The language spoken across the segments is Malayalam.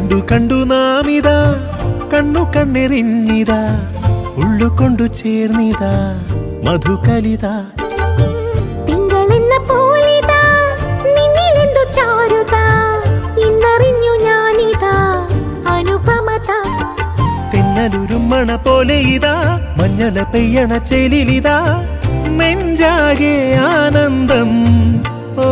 കണ്ടു കണ്ടു നാമിതാ കണ്ണു കണ്ണെറിഞ്ഞിതാ ഉള്ളുകൊണ്ടു ചേർന്നിതാ മധുകലിത തിങ്കളെന്ന പോലിതാ നിന്നിലെന്തു ചാരുതാ ഇന്നറിഞ്ഞു ഞാനിതാ അനുപമത തെന്നലുരുമ്മണ പോലെ ഇതാ മഞ്ഞള പെയ്യണ ചേലിലിതാ നെഞ്ചാകെ ആനന്ദം ഓ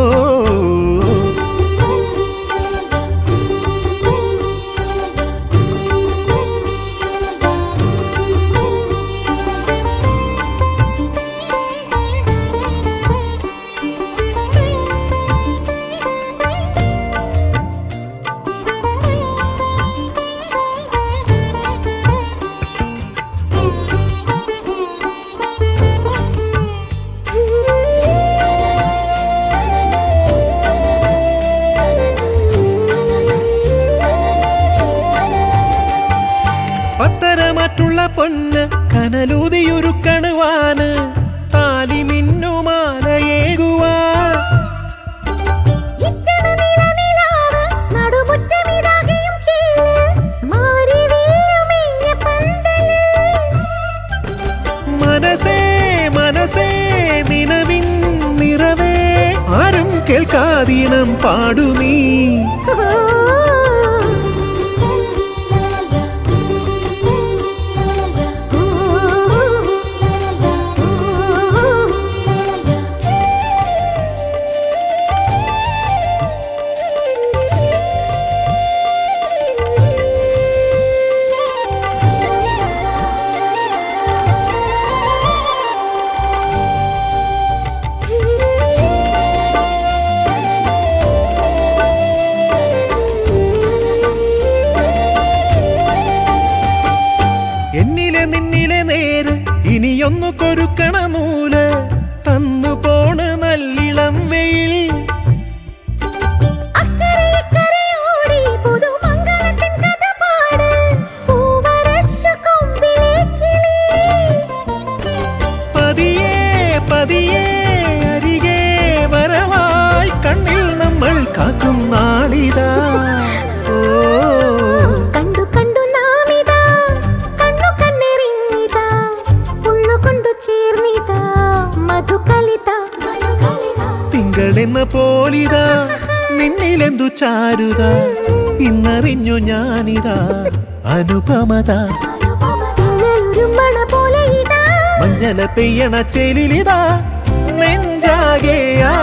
പത്തരമാറ്റുള്ള പൊന്ന് കനലൂതിയൊരുക്കണുവാന് താലി മിന്നുമാലയേകുവാ ഇത്തണ നിലനിലാവ് നടുമുറ്റമിതാകെയും ചേല് മാറി വീഴുമെഞ്ഞ പന്തല് മനസ്സേ മനസ്സേ നിലവിൻ നിറവേ ആരും കേൾക്കാതീനം പാടുമീ എന്നിലെ നിന്നിലെ നേര് ഇനിയൊന്നു കൊരുക്കണ നൂല് തന്നു പോണ് നല്ലിളം വെയിൽ അക്കരെ ഇക്കരെ ഓടി പുതുമംഗലത്തിൻ കഥ പാട് പൂവരശു കൊമ്പിലെ കിളി പതിയെ പതിയെ അരികെ വരവായി കണ്ണിൽ നമ്മൾ കാക്കും നാളിതാ ഓ കണ്ടു കണ്ടു നാമിതാ കണ്ണു കണ്ണെറിഞ്ഞിതാ ഉള്ളു കൊണ്ടു ചേർന്നിതാ മധുകലിത തിങ്കളെന്ന പോലിതാ നിന്നിലെന്തു ചാരുത ഇന്നറിഞ്ഞു ഞാനിതാ അനുപമത തിന്നലുരുമ്പണ പോലെ ഇതാ മഞ്ഞള പെയ്യണ ചേലിലിതാ നെഞ്ചാകെ